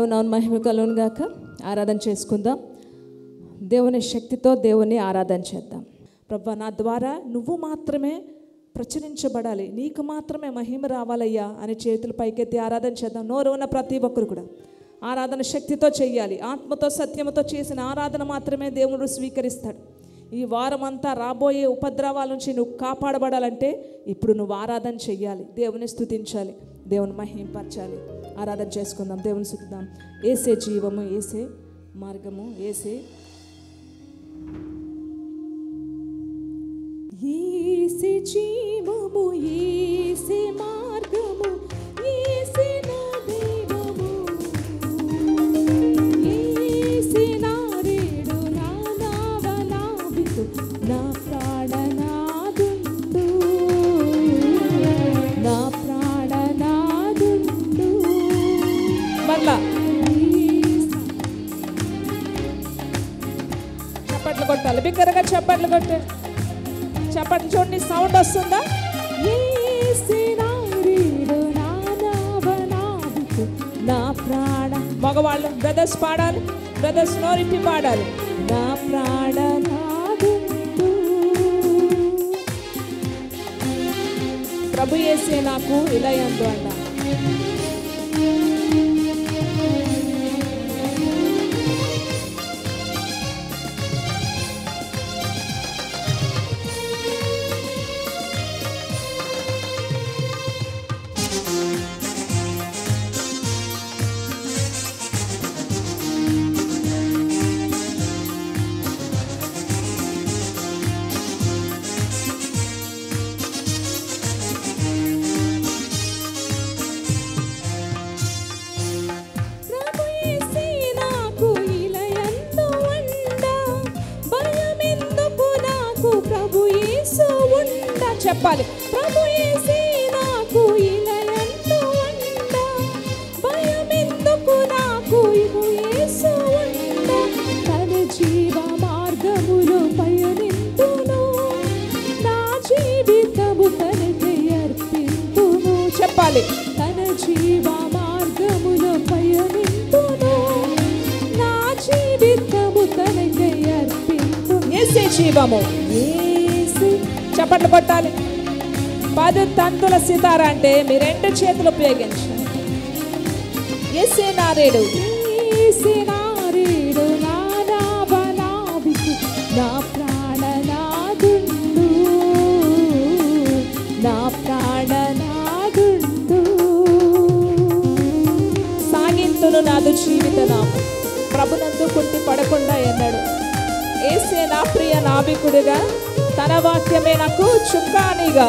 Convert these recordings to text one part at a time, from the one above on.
దేవుని నామం మహిమ కలుగును గాక ఆరాధన చేసుకుందాం దేవుని శక్తితో దేవుని ఆరాధన చేద్దాం ప్రభా నా ద్వారా నువ్వు మాత్రమే ప్రచురించబడాలి నీకు మాత్రమే మహిమ రావాలయ్యా అని చేతులు పైకెత్తి ఆరాధన చేద్దాం నోరు ఉన్న ప్రతి ఒక్కరు కూడా ఆరాధన శక్తితో చెయ్యాలి ఆత్మతో సత్యముతో చేసిన ఆరాధన మాత్రమే దేవుడు స్వీకరిస్తాడు ఈ వారం అంతా రాబోయే ఉపద్రవాల నుంచి నువ్వు కాపాడబడాలంటే ఇప్పుడు నువ్వు ఆరాధన చెయ్యాలి దేవుని స్తుతించాలి దేవుని మహింపరచాలి ఆరాధన చేసుకుందాం దేవుని స్తుతిద్దాం ఏసే జీవము ఏసే మార్గము ఏసే ఏసే జీవము ఏసే మార్గము ఏసే నా దైవము ఏసే నా రేడు నా నావలావితు నా ప్రాణనాదుండు నా ప్రాణనాదుండు మళ్ళా చప్పట్లు కొట్టాలి బిగ్గరగా చప్పట్లు కొట్టే చప్పట్లు చూడండి సౌండ్ వస్తుందా ఏసినారీడు నా నావనావితు నా ప్రాణ మగవాళ్ళు బ్రదర్స్ పాడాలి బ్రదర్స్ నోరిప్పి పాడాలి నా ప్రాణ నాదుండు. ప్రభు ఏసే నాకు ఇలా ఎందు అన్నా ప్రభు యేసే నాకు ఇలయందు ఉండ భయమెందుకు నాకు ప్రభు యేసు ఉండ చెప్పాలి ప్రభు యేసే నాకు ఇలయందు ఉండ భయమెందుకు నాకు ఇవు యేసు ఉండ తన జీవ మార్గములో పయనింతును నా జీవితము తనకి అర్పింతును చెప్పాలి తన జీవ మార్గములో పయనింతును నా జీవితము తనకి అర్పింతు ఏసే జీవము ఏసే చప్పట్లు కొట్టాలి పది తంతుల సితార అంటే మీ రెండు చేతులు ఉపయోగించాలి ఏసే నారేడు ఏసే నారేడు నా నావనావికు నా ప్రాణనాదుండు నా ప్రాణనాదుండు సాగింతును నాదు జీవిత నామం ప్రభునందు కుంటి పడకుండా ఎన్నాడు ఏసే నా ప్రియ నాభికుడిగా తన వాక్యమే నాకు చుక్కానిగా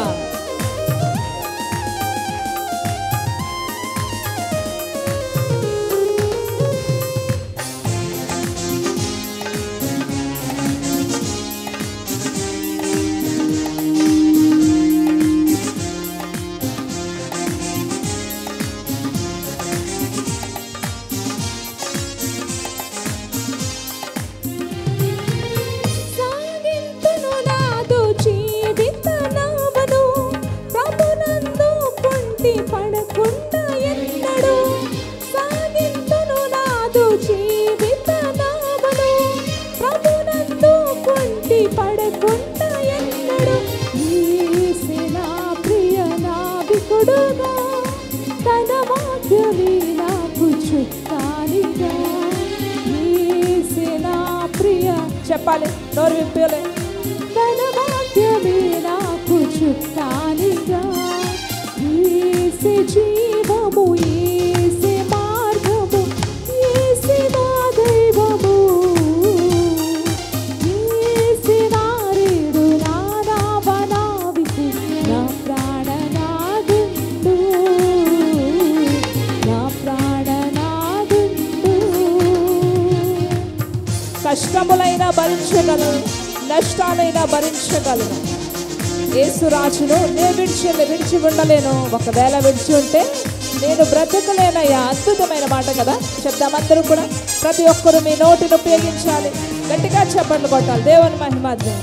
సాగింతును నాదు జీవిత నామను ప్రభునందు కుంటి పడకుండా ఎన్నడు సాగింతును నాదు జీవిత నామను ప్రభునందు కుంటి పడకుండా ఎన్నడు యేసే నా ప్రియ నావికుడుగా తన వాక్యమే నాకు చుట్టానిగా యేసే నా ప్రియ చెప్పాలి నోరు విప్పలే తన వాక్యమే నాకు చుట్టానిగా ఏసే జీవము ఏసే మార్గము ఏసే నా దైవము ఏసే నారేడు నా నావనావికు నా ప్రాణనాదుండు నా ప్రాణనాదుండు కష్టములైనా భరించగలను నష్టాలైనా భరించగలను యేసురాజును నేను విడిచి విడిచి ఉండలేను ఒకవేళ విడిచి ఉంటే నేను బ్రతకలేనయ్యా అద్భుతమైన మాట కదా చెప్దామందరూ కూడా ప్రతి ఒక్కరు మీ నోటిని ఉపయోగించాలి గట్టిగా చెప్పండి కొట్టాలి దేవుని మహిమాధ్యం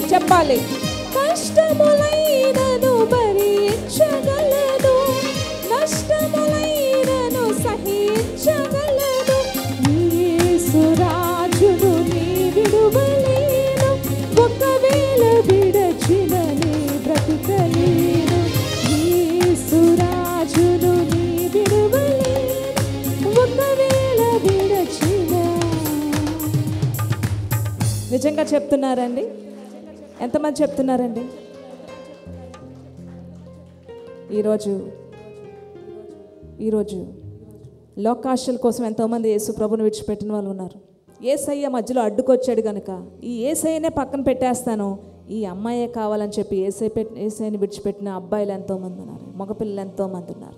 చెప్పాలి కష్టములైనను భరించగలదు నష్టములైనను సహించగలదు యేసురాజును నీ విడువలేను ఒకవేళ విడచిన నీ బ్రతుకలేను యేసురాజును నీ విడువలేను ఒకవేళ విడచిన నిజంగా చెప్తున్నారండి ఎంతమంది చెప్తున్నారండి ఈరోజు ఈరోజు లోకాశల కోసం ఎంతోమంది యేసు ప్రభుని విడిచిపెట్టిన వాళ్ళు ఉన్నారు ఏసయ్య మధ్యలో అడ్డుకొచ్చాడు కనుక ఈ ఏసయ్యనే పక్కన పెట్టేస్తాను ఈ అమ్మాయే కావాలని చెప్పి ఏసై పెట్టి ఏసైని విడిచిపెట్టిన అబ్బాయిలు ఎంతోమంది ఉన్నారు మగపిల్లలు ఎంతోమంది ఉన్నారు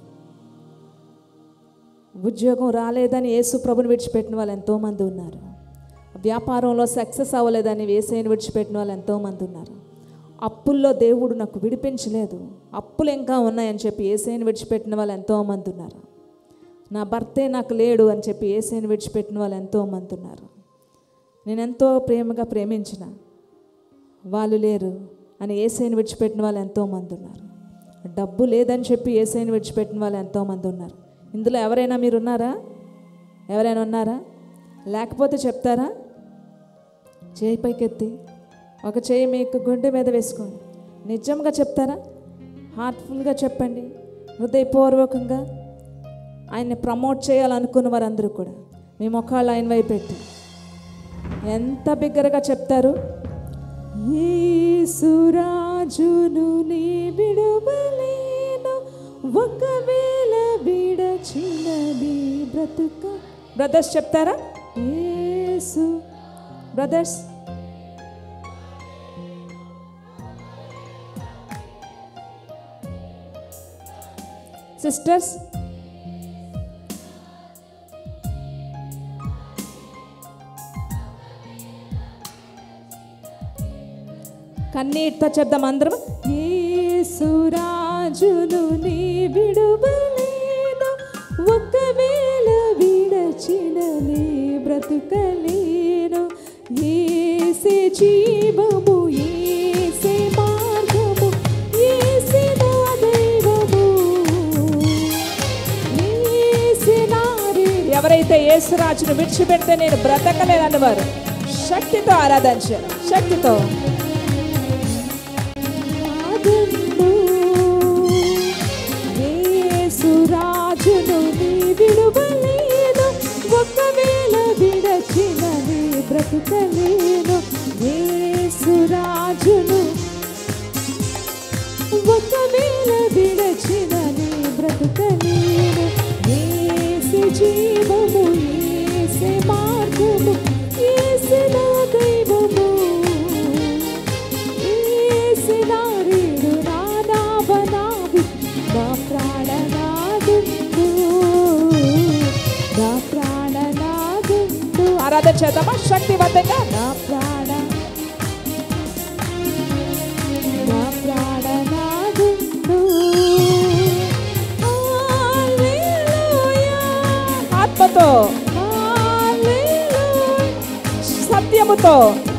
ఉద్యోగం రాలేదని యేసు ప్రభుని విడిచిపెట్టిన వాళ్ళు ఎంతోమంది ఉన్నారు వ్యాపారంలో సక్సెస్ అవ్వలేదని వేసేని విడిచిపెట్టిన వాళ్ళు ఎంతోమంది ఉన్నారు అప్పుల్లో దేవుడు నాకు విడిపించలేదు అప్పులు ఇంకా ఉన్నాయని చెప్పి ఏసైని విడిచిపెట్టిన వాళ్ళు ఎంతోమంది ఉన్నారు నా భర్తే నాకు లేడు అని చెప్పి ఏసైని విడిచిపెట్టిన వాళ్ళు ఎంతోమంది ఉన్నారు నేను ఎంతో ప్రేమగా ప్రేమించిన వాళ్ళు లేరు అని ఏసైని విడిచిపెట్టిన వాళ్ళు ఎంతోమంది ఉన్నారు డబ్బు లేదని చెప్పి ఏసైని విడిచిపెట్టిన వాళ్ళు ఎంతోమంది ఉన్నారు ఇందులో ఎవరైనా మీరు ఉన్నారా ఎవరైనా ఉన్నారా లేకపోతే చెప్తారా చేయి పైకెత్తి ఒక చేయి మీకు గుండె మీద వేసుకోండి నిజంగా చెప్తారా హార్ట్ఫుల్గా చెప్పండి హృదయపూర్వకంగా ఆయన్ని ప్రమోట్ చేయాలనుకున్న వారందరూ కూడా మీ ముఖాలు ఆయన వైపు పెట్టి ఎంత బిగ్గరగా చెప్తారు యేసురాజును నీ విడువలేను ఒకవేళ విడచినది బ్రతుక బ్రదర్స్ చెప్తారా యేసు బ్రదర్స్ సిస్టర్స్ కన్నీటితో చెప్దాం అందరం యేసురాజును నీ విడువలేను ఒకవేళ విడచిన నీ బ్రతుకలేను ఏసే జీవము ఏసే మార్గము ఏసే నా దైవము ఏసే నా రే- ఎవరైతే యేసురాజును విడిచిపెడితే నేను బ్రతకలేనన్నవారు శక్తితో ఆరాధించారు శక్తితో ఆనందు యేసురాజును నీ విడువలేను ఒకవేళ విడచిన నీ బ్రతుకలేను యేసురాజును ఒకవేళ విడచిన నీ బ్రతుకలేను ఏసి జీవము ఏసి మార్గము ఏసి నా దైవము ఏసి నా రీడు నా నాభనాభి నా ప్రాణనాదుండు నా ప్రాణనాదుండు ఆరాధన చేద్దామా శక్తివంతంగా నా ప్రాణ నా ప్రాణనాదుండు హల్లెలూయా ఆత్మతో హల్లెలూయా సత్యముతో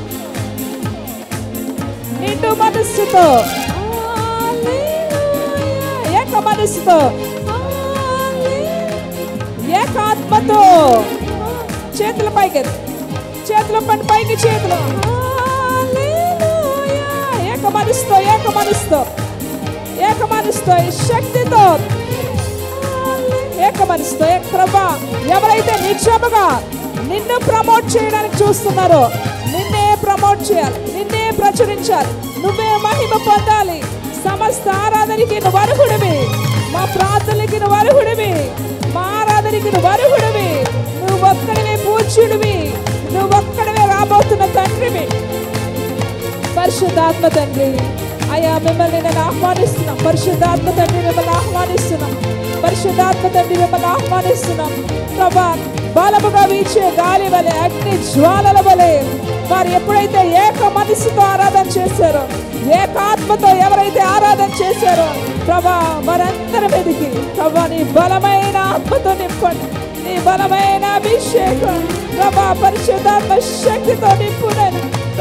నిండు మనస్సుతో హల్లెలూయా ఏక మనస్సుతో హల్లెలూయా ఏక ఆత్మతో చేతుల పైకి చేతుల పని పైకి చేతులు హల్లెలూయా ఏక మనసుతో ఏక మనసుతో ఏక మనసుతో ఈ శక్తితో ఏక మనసుతో ఏక ప్రభా ఎవరైతే నిజముగా నిన్ను ప్రమోట్ చేయడానికి చూస్తున్నారో నిన్నే ప్రమోట్ చేయాలి నిన్నే ప్రచురించాలి నువ్వే మహిమ పొందాలి సమస్త ఆరాధనకి నువ్వు అర్హుడివి మా ప్రార్థనలకి నువ్వు అర్హుడివి మా ఆరాధనకి నువ్వు అర్హుడివి నువ్వు ఒక్కడివే పూజ్యుడివి నువ్వు ఒక్కడివే రాబోతున్న తండ్రివి పరిశుద్ధాత్మ తండ్రి అయ్యా మిమ్మల్ని నేను ఆహ్వానిస్తున్నాం పరిశుద్ధాత్మ తండ్రి మిమ్మల్ని ఆహ్వానిస్తున్నాం పరిశుద్ధాత్మ తండ్రి మిమ్మల్ని ఆహ్వానిస్తున్నాం ప్రభా బలముగా వీచే గాలి వలె అగ్ని జ్వాలల వలె వారు ఎప్పుడైతే ఏక మనసుతో ఆరాధన చేశారో ఏకాత్మతో ఎవరైతే ఆరాధన చేశారో ప్రభా వారందరి మీదకి ప్రభా నీ బలమైన ఆత్మతో నింపండి నీ బలమైన అభిషేకం ప్రభా పరిశుద్ధాత్మ శక్తితో నింపునని ప్రభా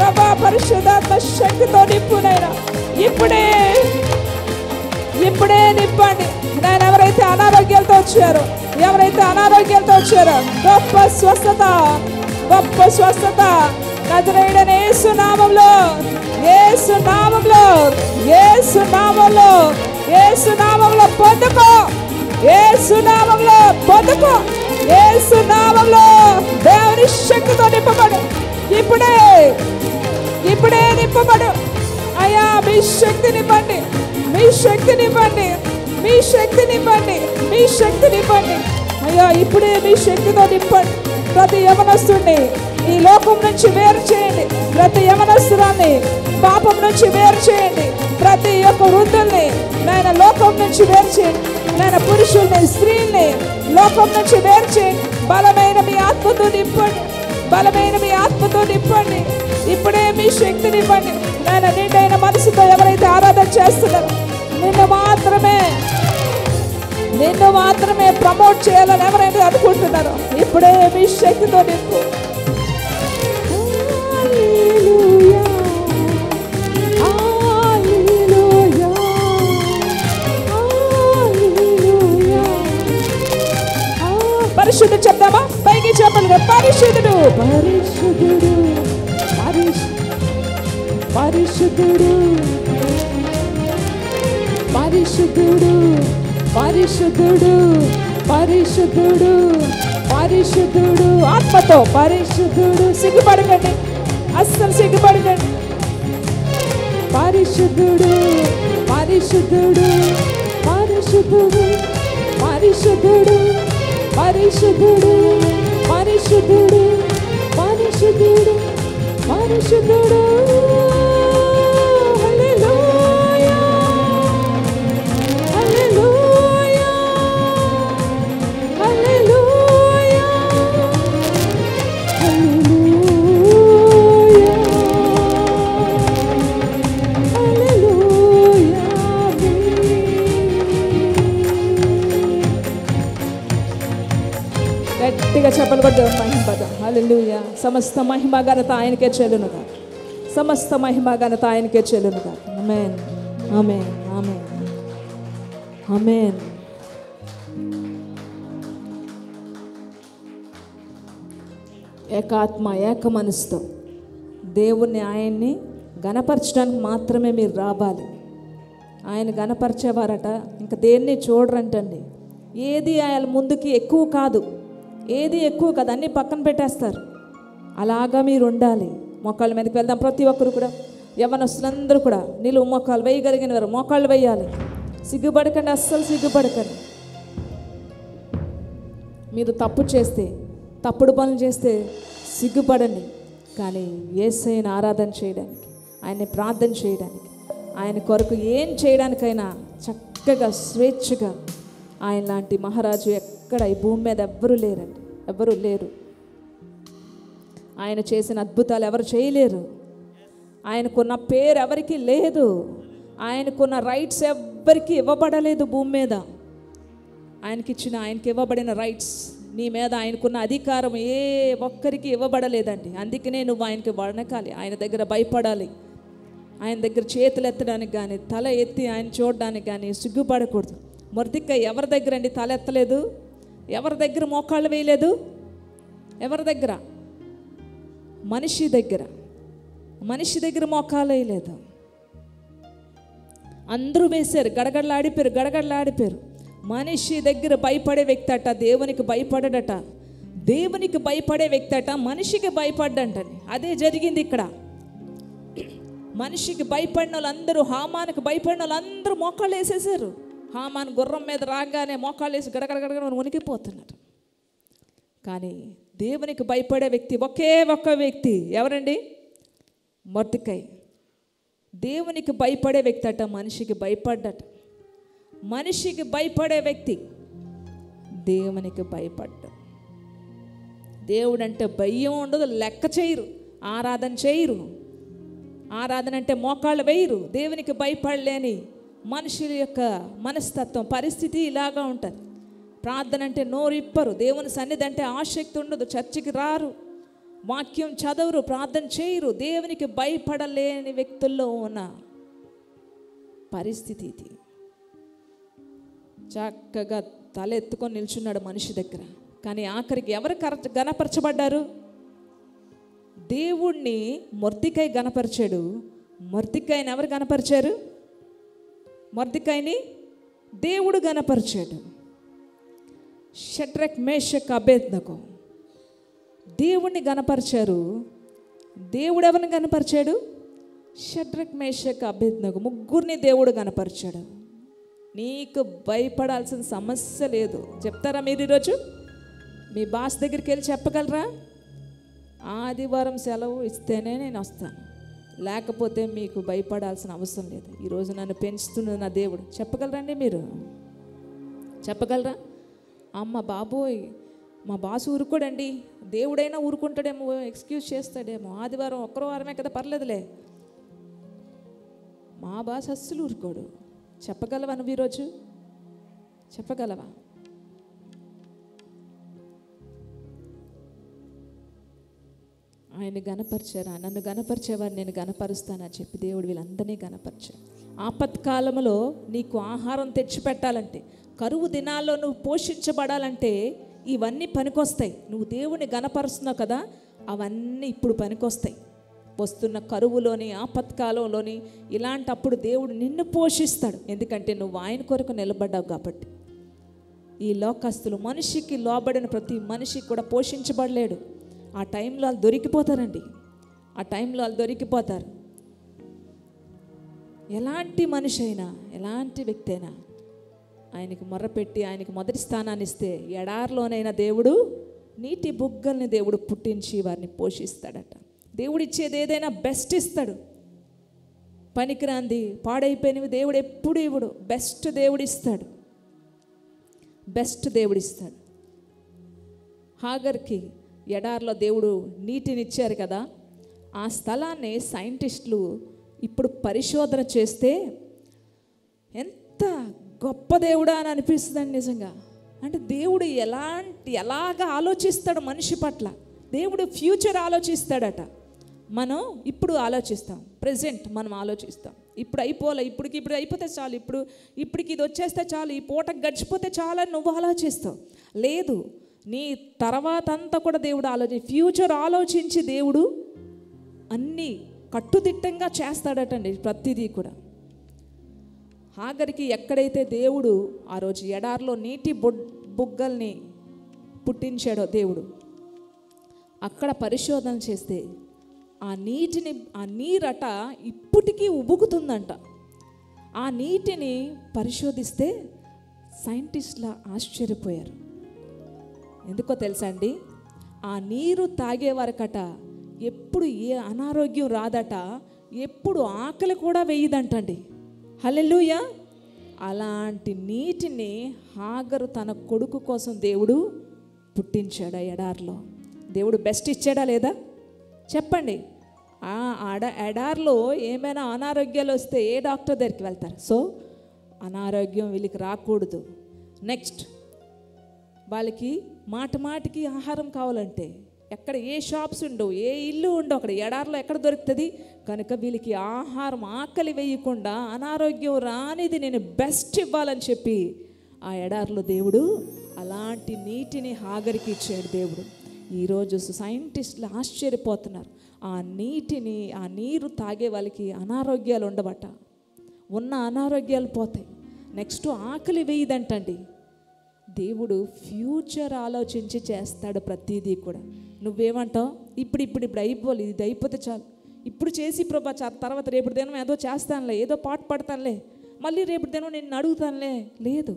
పరిశుద్ధాత్మ శక్తితో నింపునైనా ఇప్పుడే ఇప్పుడే నింపండి నేను ఎవరైతే అనారోగ్యాలతో వచ్చారో ఎవరైతే అనారోగ్యాలతో వచ్చారో గొప్ప స్వస్థత గొప్ప స్వస్థత నజరేయుడైన యేసు నామంలో యేసు నామంలో యేసు నామంలో యేసు నామంలో పొందుకో యేసు నామంలో పొందుకో యేసు నామంలో దేవుని శక్తితో నింపబడు ఇప్పుడే ఇప్పుడే నింపబడు అయ్యా మీ శక్తి నింపండి మీ శక్తి నింపండి మీ శక్తి నింపండి మీ శక్తి నింపండి అయ్యా ఇప్పుడే మీ శక్తితో నింపండి ప్రతి యవనస్తుడిని ఈ లోకం నుంచి వేరు చేయండి ప్రతి యవనస్తురాన్ని పాపం నుంచి వేరు చేయండి ప్రతి ఒక్క వృద్ధుల్ని నాయన లోకం నుంచి వేరు చేయండి నాయన పురుషుల్ని స్త్రీల్ని లోకం నుంచి వేరు చేయండి బలమైన మీ ఆత్మతో నింపండి బలమైన మీ ఆత్మతో నింపండి ఇప్పుడే మీ శక్తిని ఇవ్వండి నేను నిండైన మనసుతో ఎవరైతే ఆరాధన చేస్తున్నారో నిన్ను మాత్రమే నిన్ను మాత్రమే ప్రమోట్ చేయాలని ఎవరైతే అనుకుంటున్నారో ఇప్పుడే మీ శక్తితో నింపు హల్లెలూయా. హల్లెలూయా. హల్లెలూయా. పరిశుద్ధుడు చెప్దామా పైకి చెప్పండి పరిశుద్ధుడు పరిశుద్ధుడు పరిశు- పరిశుద్ధుడు పరిశుద్ధుడు పరిశుద్ధుడు పరిశుద్ధుడు పరిశుద్ధుడు ఆత్మతో పరిశుద్ధుడు సిగ్గుపడకండి అస్సలు సిగ్గుపడకండి పరిశుద్ధుడు పరిశుద్ధుడు పరిశుద్ధుడు పరిశుద్ధుడు పరిశుద్ధుడు పరిశుద్ధుడు పరిశుద్ధుడు పరిశుద్ధుడు హల్లెలూయా హల్లెలూయా హల్లెలూయా హల్లెలూయా గట్టిగా చెప్పలు కూడా దేవుని మహిమ పదం హల్లెలూయా సమస్త మహిమ ఘనత ఆయనకే చెల్లునుగా సమస్త మహిమ ఘనత ఆయనకే చెల్లునుగా ఆమేన్ ఆమేన్ ఆమేన్ ఆమేన్ ఏకాత్మ ఏక మనసుతో దేవుణ్ణి ఆయన్ని గణపరచడానికి మాత్రమే మీరు రావాలి ఆయన గణపరిచేవారట ఇంకా దేన్ని చూడరంటండి ఏది ఆయన ముందుకి ఎక్కువ కాదు ఏది ఎక్కువ కాదు అన్నీ పక్కన పెట్టేస్తారు అలాగా మీరు ఉండాలి మొక్కల మీదకి వెళ్దాం ప్రతి ఒక్కరు కూడా యవనస్తులందరూ కూడా నిలువు మొక్కలు వేయగలిగిన వారు మోకాళ్ళు వేయాలి సిగ్గుపడకండి అస్సలు సిగ్గుపడకండి మీరు తప్పు చేస్తే తప్పుడు పనులు చేస్తే సిగ్గుపడండి కానీ ఏసైన ఆరాధన చేయడానికి ఆయన్ని ప్రార్థన చేయడానికి ఆయన కొరకు ఏం చేయడానికైనా చక్కగా స్వేచ్ఛగా ఆయన లాంటి మహారాజు ఎక్కడ ఈ భూమి మీద ఎవ్వరూ లేరండి ఎవ్వరూ లేరు ఆయన చేసిన అద్భుతాలు ఎవరు చేయలేరు ఆయనకున్న పేరు ఎవరికి లేదు ఆయనకున్న రైట్స్ ఎవ్వరికి ఇవ్వబడలేదు భూమి మీద ఆయనకిచ్చిన ఆయనకి ఇవ్వబడిన రైట్స్ నీ మీద ఆయనకున్న అధికారం ఏ ఒక్కరికి ఇవ్వబడలేదండి అందుకనే నువ్వు ఆయనకి వణకాలి ఆయన దగ్గర భయపడాలి ఆయన దగ్గర చేతులు ఎత్తడానికి కానీ తల ఎత్తి ఆయన చూడడానికి కానీ సిగ్గుపడకూడదు మొరదిక్క ఎవరి దగ్గర అండి తల ఎత్తలేదు ఎవరి దగ్గర మోకాళ్ళు వేయలేదు ఎవరి దగ్గర మనిషి దగ్గర మనిషి దగ్గర మోకాలు వేయలేదు అందరూ వేశారు గడగడలాడిపోయారు గడగడలాడిపోయారు మనిషి దగ్గర భయపడే వ్యక్తి అట దేవునికి భయపడడట దేవునికి భయపడే వ్యక్తి అట మనిషికి భయపడ్డంటని అదే జరిగింది ఇక్కడ మనిషికి భయపడిన వాళ్ళందరూ హామానికి భయపడిన వాళ్ళందరూ మోకాళ్ళు వేసేసారు హామాన్ గుర్రం మీద రాగానే మోకాళ్ళు వేసి గడగడ గడగడ ఉనికిపోతున్నారు కానీ దేవునికి భయపడే వ్యక్తి ఒకే ఒక్క వ్యక్తి ఎవరండి మొర్దికై దేవునికి భయపడే వ్యక్తి అట మనిషికి భయపడ్డట మనిషికి భయపడే వ్యక్తి దేవునికి భయపడ్డ దేవుడు అంటే భయం ఉండదు లెక్క చేయరు ఆరాధన చేయరు ఆరాధన అంటే మోకాళ్ళు వేయరు దేవునికి భయపడలేని మనుషుల యొక్క మనస్తత్వం పరిస్థితి ఇలాగా ఉంటుంది ప్రార్థన అంటే నోరు ఇప్పరు దేవుని సన్నిధి అంటే ఆసక్తి ఉండదు చర్చికి రారు వాక్యం చదవరు ప్రార్థన చేయరు దేవునికి భయపడలేని వ్యక్తుల్లో ఉన్న పరిస్థితి ఇది చక్కగా తలెత్తుకొని నిల్చున్నాడు మనిషి దగ్గర కానీ ఆఖరికి ఎవరు కర గనపరచబడ్డారు దేవుణ్ణి మొర్దికాయ గనపరిచాడు మొర్దికాయని ఎవరు గనపరిచారు మొర్దికాయని దేవుడు గనపరిచాడు షట్రక్ మేషక్ అభేద్నకు దేవుణ్ణి గనపరిచారు దేవుడు ఎవరిని గనపరిచాడు షడ్రక్ మేషక్ అభేద్నకు ముగ్గురిని దేవుడు గనపరిచాడు నీకు భయపడాల్సిన సమస్య లేదు చెప్తారా మీరు ఈరోజు మీ బాస్ దగ్గరికి వెళ్ళి చెప్పగలరా ఆదివారం సెలవు ఇస్తేనే నేను వస్తాను లేకపోతే మీకు భయపడాల్సిన అవసరం లేదు ఈరోజు నన్ను పెంచుతున్న నా దేవుడు చెప్పగలరండి మీరు చెప్పగలరా అమ్మ బాబోయ్ మా బాసు ఊరుకోడండి దేవుడైనా ఊరుకుంటాడేమో ఎక్స్క్యూజ్ చేస్తాడేమో ఆదివారం ఒక్కరో వారమే కదా పర్లేదులే మా బాస్ అస్సలు ఊరుకోడు చెప్పగలవా నువ్వు ఈరోజు చెప్పగలవా ఆయన గనపరిచారా నన్ను గనపరిచేవారు నేను గనపరుస్తానని చెప్పి దేవుడు వీళ్ళందరినీ గనపరిచారు ఆపత్కాలంలో నీకు ఆహారం తెచ్చిపెట్టాలంటే కరువు దినాల్లో నువ్వు పోషించబడాలంటే ఇవన్నీ పనికొస్తాయి నువ్వు దేవుని గనపరుస్తున్నావు కదా అవన్నీ ఇప్పుడు పనికొస్తాయి వస్తున్న కరువులోని ఆపత్కాలంలోని ఇలాంటప్పుడు దేవుడు నిన్ను పోషిస్తాడు ఎందుకంటే నువ్వు ఆయన కొరకు నిలబడ్డావు కాబట్టి ఈ లోకస్తులు మనిషికి లోబడిన ప్రతి మనిషి కూడా పోషించబడలేడు ఆ టైంలో వాళ్ళు దొరికిపోతారండి ఆ టైంలో వాళ్ళు దొరికిపోతారు ఎలాంటి మనిషి అయినా ఎలాంటి వ్యక్తి అయినా ఆయనకి మొర్రపెట్టి ఆయనకి మొదటి స్థానాన్ని ఇస్తే ఎడారిలోనైనా దేవుడు నీటి బుగ్గల్ని దేవుడు పుట్టించి వారిని పోషిస్తాడట దేవుడు ఇచ్చేది ఏదైనా బెస్ట్ ఇస్తాడు పనికిరాంది పాడైపోయినవి దేవుడు ఎప్పుడు ఇవ్వడు బెస్ట్ దేవుడు ఇస్తాడు బెస్ట్ దేవుడు ఇస్తాడు హాగర్కి ఎడార్లో దేవుడు నీటిని ఇచ్చారు కదా ఆ స్థలాన్ని సైంటిస్టులు ఇప్పుడు పరిశోధన చేస్తే ఎంత గొప్ప దేవుడా అని అనిపిస్తుందండి నిజంగా అంటే దేవుడు ఎలాంటి ఎలాగ ఆలోచిస్తాడు మనిషి పట్ల దేవుడు ఫ్యూచర్ ఆలోచిస్తాడట మనం ఇప్పుడు ఆలోచిస్తాం ప్రజెంట్ మనం ఆలోచిస్తాం ఇప్పుడు అయిపోలే ఇప్పటికి ఇప్పుడు అయిపోతే చాలు ఇప్పుడు ఇప్పటికి ఇది వచ్చేస్తే చాలు ఈ పూట గడిచిపోతే చాలు అని నువ్వు ఆలోచిస్తావు లేదు నీ తర్వాత అంతా కూడా దేవుడు ఆలోచి ఫ్యూచర్ ఆలోచించి దేవుడు అన్నీ కట్టుదిట్టంగా చేస్తాడటండి ప్రతిదీ కూడా హాగరికి ఎక్కడైతే దేవుడు ఆ రోజు ఎడారిలో నీటి బొడ్ బుగ్గల్ని పుట్టించాడో దేవుడు అక్కడ పరిశోధన చేస్తే ఆ నీటిని ఆ నీరట ఇప్పటికీ ఉబుకుతుందంట ఆ నీటిని పరిశోధిస్తే సైంటిస్టుల ఆశ్చర్యపోయారు ఎందుకో తెలుసా అండి ఆ నీరు తాగేవారికట ఎప్పుడు ఏ అనారోగ్యం రాదట ఎప్పుడు ఆకలి కూడా వేయదంటండి హలెలుయ అలాంటి నీటిని హాగరు తన కొడుకు కోసం దేవుడు పుట్టించాడు ఆ ఎడారిలో దేవుడు బెస్ట్ ఇచ్చాడా లేదా చెప్పండి ఆ ఆడ ఎడార్లో ఏమైనా అనారోగ్యాలు వస్తే ఏ డాక్టర్ దగ్గరికి వెళ్తారు సో అనారోగ్యం వీళ్ళకి రాకూడదు నెక్స్ట్ వాళ్ళకి మాట మాటికి ఆహారం కావాలంటే ఎక్కడ ఏ షాప్స్ ఉండవు ఏ ఇల్లు ఉండవు అక్కడ ఎడారిలో ఎక్కడ దొరుకుతుంది కనుక వీళ్ళకి ఆహారం ఆకలి వేయకుండా అనారోగ్యం రానిది నేను బెస్ట్ ఇవ్వాలని చెప్పి ఆ ఎడారిలో దేవుడు అలాంటి నీటిని హాగరికి ఇచ్చాడు దేవుడు ఈరోజు సైంటిస్టులు ఆశ్చర్యపోతున్నారు ఆ నీటిని ఆ నీరు తాగే వాళ్ళకి అనారోగ్యాలు ఉండబట్ట ఉన్న అనారోగ్యాలు పోతాయి నెక్స్ట్ ఆకలి వేయదంటండి దేవుడు ఫ్యూచర్ ఆలోచించి చేస్తాడు ప్రతిదీ కూడా నువ్వేమంటావు ఇప్పుడు ఇప్పుడు ఇప్పుడు అయిపోలే ఇది అయిపోతే చాలు ఇప్పుడు చేసి ప్రభా చా తర్వాత రేపు దినం ఏదో చేస్తానులే ఏదో పాట పడతానులే మళ్ళీ రేపు దినం నేను అడుగుతానులే లేదు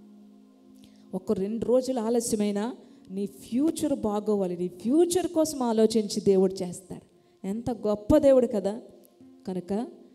ఒక రెండు రోజులు ఆలస్యమైనా నీ ఫ్యూచర్ బాగోవాలి నీ ఫ్యూచర్ కోసం ఆలోచించి దేవుడు చేస్తాడు ఎంత గొప్ప దేవుడు కదా కనుక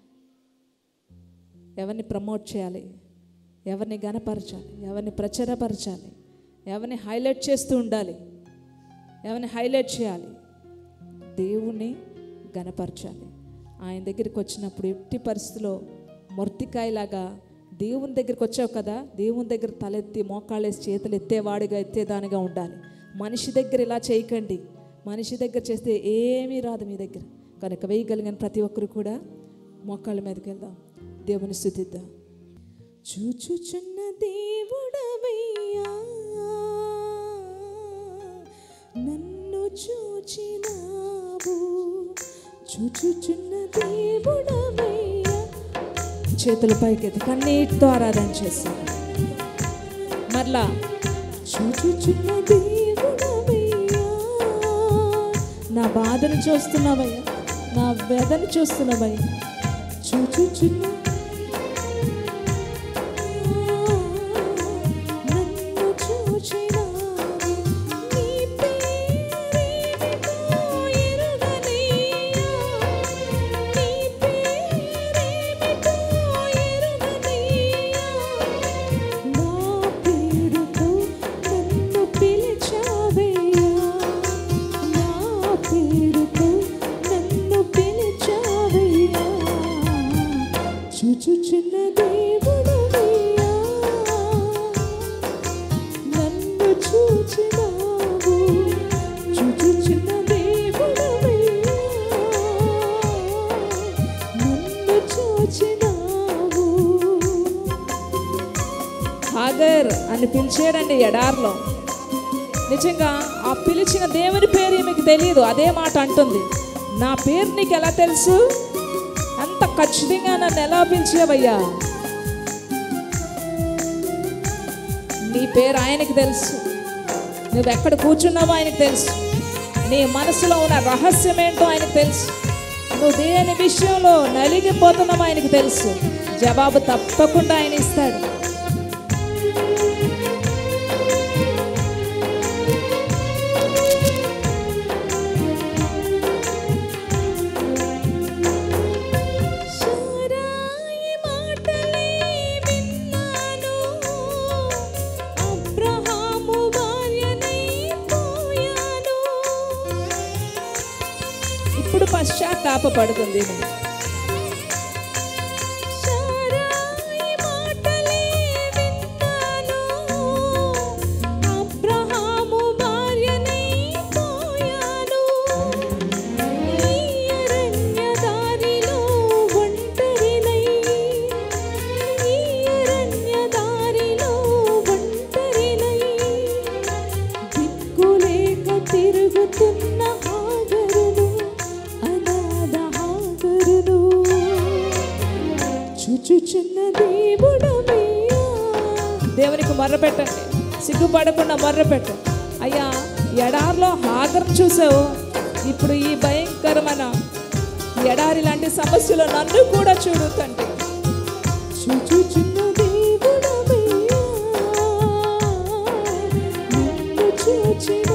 ఎవరిని ప్రమోట్ చేయాలి ఎవరిని గనపరచాలి ఎవరిని ప్రచారపరచాలి ఎవరిని హైలైట్ చేస్తూ ఉండాలి ఎవరిని హైలైట్ చేయాలి దేవుణ్ణి గనపరచాలి ఆయన దగ్గరికి వచ్చినప్పుడు ఎట్టి పరిస్థితిలో మొర్తికాయలాగా దేవుని దగ్గరికి వచ్చావు కదా దేవుని దగ్గర తలెత్తి మోకాళ్ళేసి చేతులు ఎత్తేవాడిగా ఎత్తేదానిగా ఉండాలి మనిషి దగ్గర ఇలా చేయకండి మనిషి దగ్గర చేస్తే ఏమీ రాదు మీ దగ్గర కనుక వేయగలిగిన ప్రతి ఒక్కరు కూడా మొక్కల మీదకి వెళ్దాం దేవుని స్థుతిద్దాం చూచుచున్న దేవుడవయ్యా నన్ను చూచినావు చూచుచున్న దేవుడవయ్యా చేతుల పైకెత్తి కన్నీటితో ఆరాధన చేస్తాను మరలా చూచుచున్న దేవుడవయ్యా నా బాధను చూస్తున్నావయ్యా నా వేదన చూస్తున్నావయ్యా చూచుచున్న నన్ను చూచినావు నీ పేరేమిటో ఎరుగనయ్యా నీ పేరేమిటో ఎరుగనయ్యా నా పేరుతో నన్ను పిలిచావయ్యా నా పేరుతో నన్ను పిలిచావయ్యా చూచుచున్న దేవుడవయ్యా నన్ను చూచినావు చూచుచున్న దేవుడవయ్యా నన్ను చూచినావు హాగర్ అని పిలిచాడండి ఎడార్లో నిజంగా ఆ పిలిచిన దేవుని పేరు మీకు తెలియదు అదే మాట అంటుంది నా పేరు నీకు ఎలా తెలుసు అంత ఖచ్చితంగా నన్ను ఎలా పిలిచేవయ్యా నీ పేరు ఆయనకి తెలుసు నువ్వు ఎక్కడ కూర్చున్నావో ఆయనకు తెలుసు నీ మనసులో ఉన్న రహస్యం ఏంటో ఆయనకు తెలుసు నువ్వు దేని విషయంలో నలిగిపోతున్నావో ఆయనకు తెలుసు జవాబు తప్పకుండా ఆయన ఇస్తాడు శారాయి మాటలే విన్నాను అబ్రహాము భార్యనై పోయాను ఇప్పుడు పశ్చాత్తాపడుతుంది శారాయి మాటలే విన్నాను అబ్రహాము భార్యనై పోయాను ఈ అరణ్య దారిలో ఒంటరినై ఈ అరణ్య దారిలో ఒంటరినై దిక్కులేక తిరుగుతున్న హాగరును అనాథ హాగరును చూచుచున్న దేవుడవయ్యా దేవునికి మొర్ర పెట్టండి సిగ్గుపడకుండా మొర్ర పెట్టు అయ్యా ఎడారిలో హాగర్ చూసావు ఇప్పుడు ఈ భయంకరమైన ఎడారి లాంటి సమస్యలు నన్ను కూడా చూడు తండ్రి చూచుచున్న దేవుడవయ్యా నన్ను చూచినావు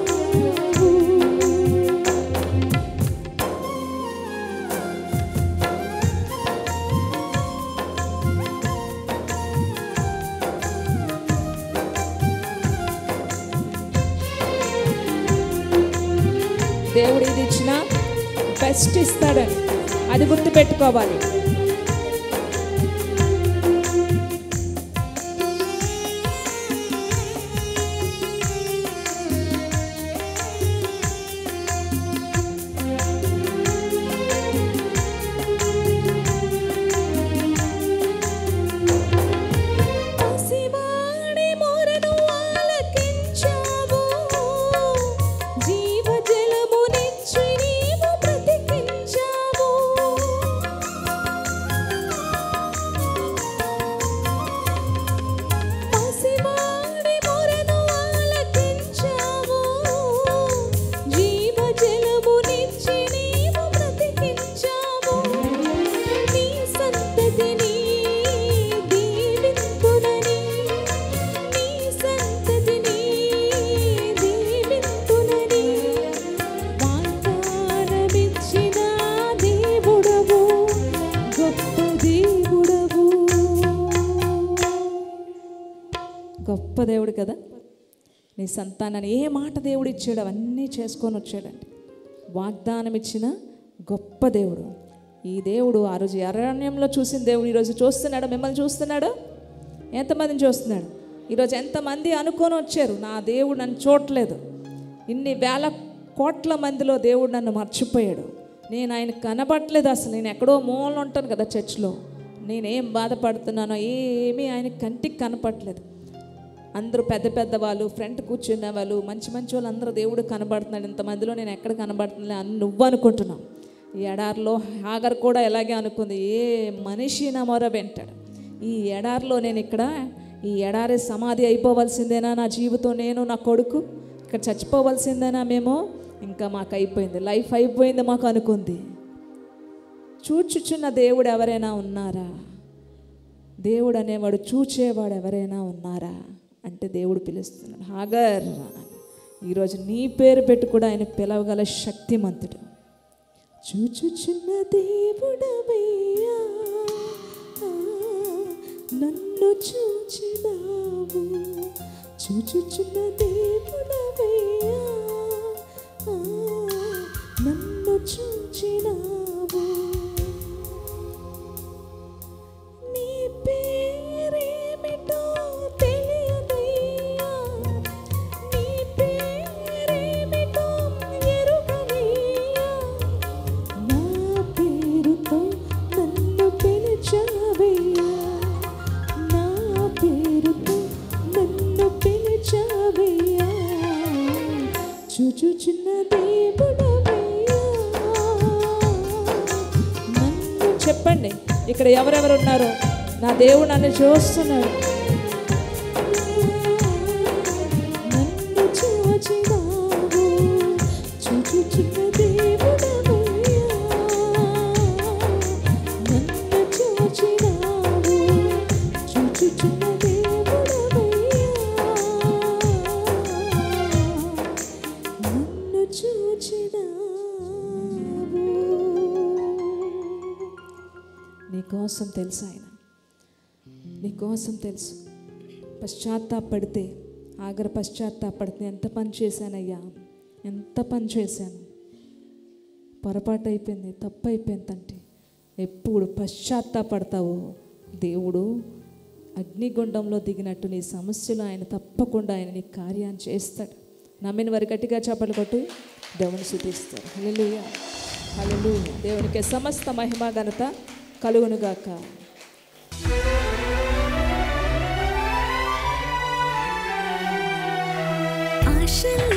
దేవుడు ఇది ఇచ్చిన బెస్ట్ ఇస్తాడని అది గుర్తుపెట్టుకోవాలి పసివాడి మొరను ఆలకించావు జీవజలమునిచ్చి నీవు బ్రతికించావు పసివాడి మొరను ఆలకించావు జీవజలమునిచ్చి నీవు బ్రతికించావు నీ సంతతిని దీవింతునని నీ సంతతిని దీవింతునని వాగ్దానమిచ్చిన దేవుడవు గొప్ప దేవుడవు గొప్ప దేవుడు కదా నీ సంతానాన్ని ఏ మాట దేవుడు ఇచ్చాడు అవన్నీ చేసుకొని వచ్చాడండి వాగ్దానం ఇచ్చిన గొప్ప దేవుడు ఈ దేవుడు ఆ రోజు అరణ్యంలో చూసిన దేవుడు ఈరోజు చూస్తున్నాడు మిమ్మల్ని చూస్తున్నాడు ఎంతమందిని చూస్తున్నాడు ఈరోజు ఎంతమంది అనుకొని వచ్చారు నా దేవుడు నన్ను చూడట్లేదు ఇన్ని వేల కోట్ల మందిలో దేవుడు నన్ను మర్చిపోయాడు నేను ఆయన కనబడట్లేదు అసలు నేను ఎక్కడో మూలన ఉంటాను కదా చర్చ్లో నేనేం బాధపడుతున్నానో ఏమీ ఆయన కంటికి కనపడట్లేదు అందరూ పెద్ద పెద్ద వాళ్ళు ఫ్రంట్ కూర్చున్న వాళ్ళు మంచి మంచి వాళ్ళు అందరూ దేవుడు కనబడుతున్నాడు ఇంతమందిలో నేను ఎక్కడ కనబడుతున్నా అని నువ్వు అనుకుంటున్నావు ఈ ఎడారిలో హాగర్ కూడా ఎలాగే అనుకుంది ఏ మనిషి నా మొర వెంటాడు ఈ ఎడారిలో నేను ఇక్కడ ఈ ఎడారి సమాధి అయిపోవలసిందేనా నా జీవితం నేను నా కొడుకు ఇక్కడ చచ్చిపోవలసిందేనా మేము ఇంకా మాకు అయిపోయింది లైఫ్ అయిపోయింది మాకు అనుకుంది చూచుచున్న దేవుడు ఎవరైనా ఉన్నారా దేవుడు అనేవాడు చూచేవాడు ఎవరైనా ఉన్నారా అంటే దేవుడు పిలుస్తున్నాడు హాగర్ ఈరోజు నీ పేరు పెట్టి కూడా ఆయన పిలవగల శక్తిమంతుడు చూచుచున్న దేవుడవయ్యా ఆ, నన్ను చూచినావు చూచుచున్న దేవుడవయ్యా ఆ, నన్ను చూచినావు నీ పేరేమిటో తెలియదయ్యా నీ పేరేమిటో ఎరుగనయ్యా నా పేరుతో నన్ను పిలిచావయ్యా నా పేరుతో నన్ను పిలిచావయ్యా చూచుచున్న దేవుడవయ్యా నన్ను చెప్పండి ఇక్కడ ఎవరెవరు ఉన్నారో నా దేవుడు నన్ను చూస్తున్నాడు నన్ను చూచినావు చూచుచున్న దేవుడవయ్యా నన్ను చూచినావు చూచుచున్న దేవుడవయ్యా నన్ను చూచినావు నీకోసం తెలుసు ఆయన నీకోసం తెలుసు పశ్చాత్తాపడితే ఆగర పశ్చాత్తాపడితే ఎంత పని చేశానయ్యా ఎంత పని చేశాను పొరపాటు అయిపోయింది తప్పు అయిపోయింది అంటే ఎప్పుడు పశ్చాత్తాపడతావో దేవుడు అగ్నిగుండంలో దిగినట్టు నీ సమస్యలు ఆయన తప్పకుండా ఆయన నీ కార్యాన్ని చేస్తాడు నమ్మిన వారి గట్టిగా చప్పలు కొట్టు దేవుని శుద్ధిస్తాడు హల్లెలూయా హల్లెలూయా దేవునికి సమస్త మహిమ ఘనత కలుగునుగాక ఆశల